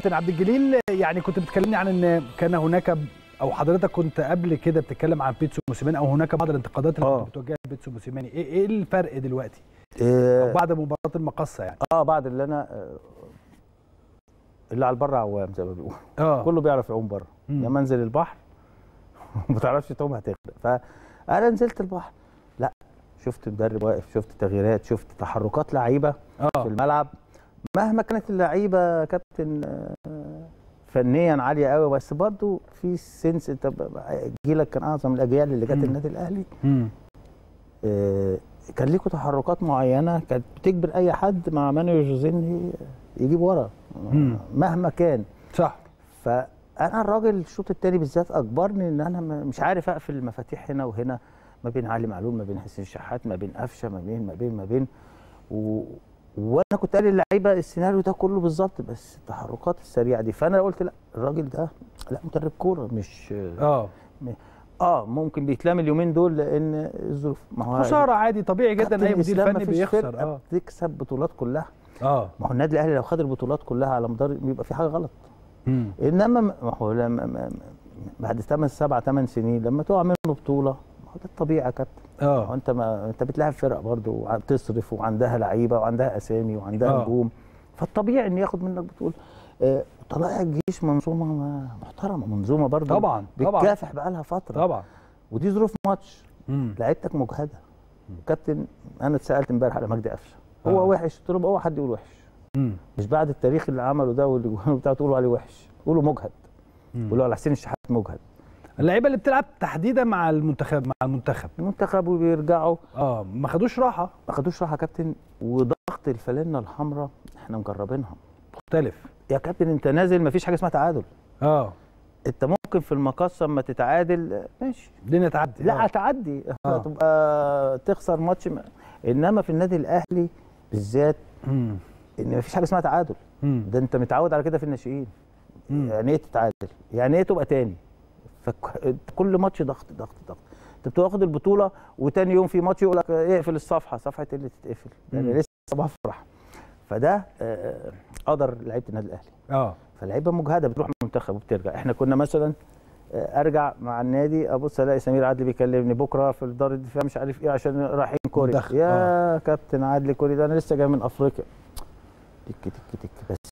كابتن عبد الجليل يعني كنت بتكلمني عن ان كان هناك او حضرتك كنت قبل كده بتتكلم عن بيتسو موسيماني او هناك بعض الانتقادات اللي آه. كانت بتوجهها لبيتسو موسيماني ايه ايه الفرق دلوقتي إيه أو بعد مباراه المقصه يعني اه بعد اللي انا آه، اللي على البر عوام زي ما بيقولوا اه كله بيعرف يعوم بره مم. لما انزل البحر ما تعرفش تعوم هتغرق فانا نزلت البحر لا شفت مدرب واقف شفت تغييرات شفت تحركات لعيبه في اه الملعب مهما كانت اللعيبه كابتن آه، فنيا عاليه قوي بس برضو في سنس انت ب- جيلك كان اعظم الاجيال اللي جت مم. النادي الاهلي مم. آه، كان ليكوا تحركات معينه كانت بتجبر اي حد مع مانويل جوزين يجيب ورا مم. مهما كان صح فانا الراجل الشوط الثاني بالذات اجبرني ان انا م- مش عارف اقفل المفاتيح هنا وهنا ما بين علي معلول ما بين حسين شحات ما بين قفشه ما بين ما بين ما بين و... وانا كنت قال للعيبه السيناريو ده كله بالظبط بس التحركات السريعه دي فانا قلت لا الراجل ده لا مدرب كوره مش اه اه ممكن بيتلام اليومين دول لان الظروف ما هو خساره عادي طبيعي جدا كابتن اي مدير الإسلام فني مفيش بيخسر فرقة اه بتكسب بطولات كلها اه ما هو النادي الاهلي لو خد البطولات كلها على مدار يبقى في حاجه غلط مم. انما ما هو لما ما- ما- بعد 8 7 8 سنين لما تقع منه بطوله ما هو ده الطبيعي يا كابتن ما هو اه انت ما انت بتلاعب فرق برضه وبتصرف وعندها لعيبه وعندها اسامي وعندها آه. نجوم فالطبيعي ان ياخد منك بطوله آه، طلائع الجيش منظومه ما- محترمه منظومه برضه طبعا طبعا بتكافح بقالها فتره طبعا ودي ظروف ماتش مم. لعيبتك مجهده كابتن انا اتسالت امبارح على مجدي قفشه هو آه. وحش قلت لهم اوعى حد يقول وحش مم. مش بعد التاريخ اللي عمله ده واللي جوانه بتاعه تقولوا عليه وحش قولوا مجهد مم. قولوا على حسين الشحات مجهد اللعيبه اللي بتلعب تحديدا مع المنتخب مع المنتخب المنتخب وبيرجعوا اه ما خدوش راحه ما خدوش راحه يا كابتن وضغط الفانله الحمراء احنا مجربينها مختلف يا كابتن انت نازل ما فيش حاجه اسمها تعادل اه انت ممكن في المقصه اما تتعادل آه، ماشي الدنيا تعدي لا آه. هتعدي آه. هتبقى تخسر ماتش ما. انما في النادي الاهلي بالذات مم. ان ما فيش حاجه اسمها تعادل مم. ده انت متعود على كده في الناشئين مم. يعني ايه تتعادل يعني ايه تبقى تاني فكل ماتش ضغط ضغط ضغط انت بتبقى واخد البطوله وتاني يوم في ماتش يقول لك اقفل الصفحه صفحه ايه اللي تتقفل يعني مم. لسه بفرح فده آه، قدر لعيبه النادي الاهلي اه فاللعيبه مجهده بتروح من المنتخب وبترجع احنا كنا مثلا آه، ارجع مع النادي ابص الاقي سمير عدلي بيكلمني بكره في دار الدفاع مش عارف ايه عشان رايحين كوريا منتخب، يا كابتن عدلي كوري ده انا لسه جاي من افريقيا تك تك تك بس